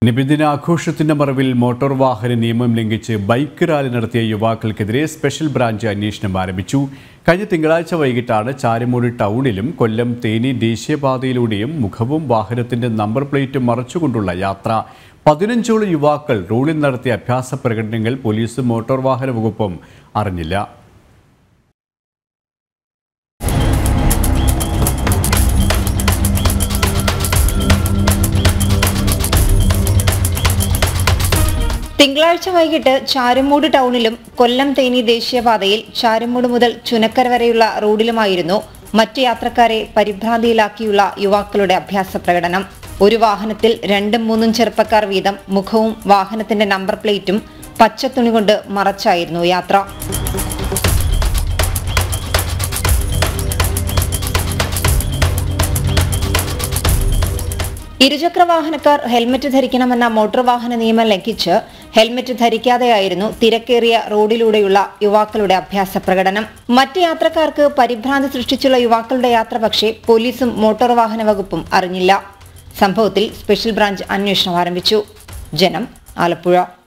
നിബിദിനാഘോഷത്തിന്റെ മറവിൽ മോട്ടോർ വാഹന നിയമം ലംഘിച്ച് ബൈക്ക് റാലി നടത്തിയ യുവാക്കൾക്കെതിരെ സ്പെഷ്യൽ ബ്രാഞ്ച് അന്വേഷണം ആരംഭിച്ചു കഴിഞ്ഞ തിങ്കളാഴ്ച വൈകിട്ടാണ് ചാരമൂടി ടൗണിലും കൊല്ലം തേനി ദേശീയപാതയിലൂടെയും മുഖവും വാഹനത്തിന്റെ നമ്പർ പ്ലേറ്റും മറച്ചുകൊണ്ടുള്ള യാത്ര പതിനഞ്ചോളം യുവാക്കൾ റോഡിൽ നടത്തിയ അഭ്യാസ പ്രകടനങ്ങൾ പോലീസും മോട്ടോർ വാഹന വകുപ്പും അറിഞ്ഞില്ല തിങ്കളാഴ്ച വൈകിട്ട് ചാരുമൂട് ടൗണിലും കൊല്ലം തേനി ദേശീയപാതയിൽ ചാരുമൂട് മുതൽ ചുനക്കര വരെയുള്ള റോഡിലുമായിരുന്നു മറ്റ് യാത്രക്കാരെ പരിഭ്രാന്തിയിലാക്കിയുള്ള യുവാക്കളുടെ അഭ്യാസ പ്രകടനം ഒരു വാഹനത്തിൽ രണ്ടും മൂന്നും ചെറുപ്പക്കാർ വീതം മുഖവും വാഹനത്തിന്റെ നമ്പർ പ്ലേറ്റും പച്ചത്തുണി കൊണ്ട് മറച്ചായിരുന്നു യാത്ര ഇരുചക്ര വാഹനക്കാർ ഹെൽമറ്റ് ധരിക്കണമെന്ന മോട്ടോർ വാഹന നിയമം ലംഘിച്ച് ഹെൽമറ്റ് ധരിക്കാതെയായിരുന്നു തിരക്കേറിയ റോഡിലൂടെയുള്ള യുവാക്കളുടെ അഭ്യാസ പ്രകടനം മറ്റ് യാത്രക്കാർക്ക് പരിഭ്രാന്തി സൃഷ്ടിച്ചുള്ള യുവാക്കളുടെ യാത്ര പക്ഷേ പോലീസും മോട്ടോർ വാഹന വകുപ്പും അറിഞ്ഞില്ല സംഭവത്തിൽ സ്പെഷ്യൽ ബ്രാഞ്ച് അന്വേഷണം ആരംഭിച്ചു ജനം ആലപ്പുഴ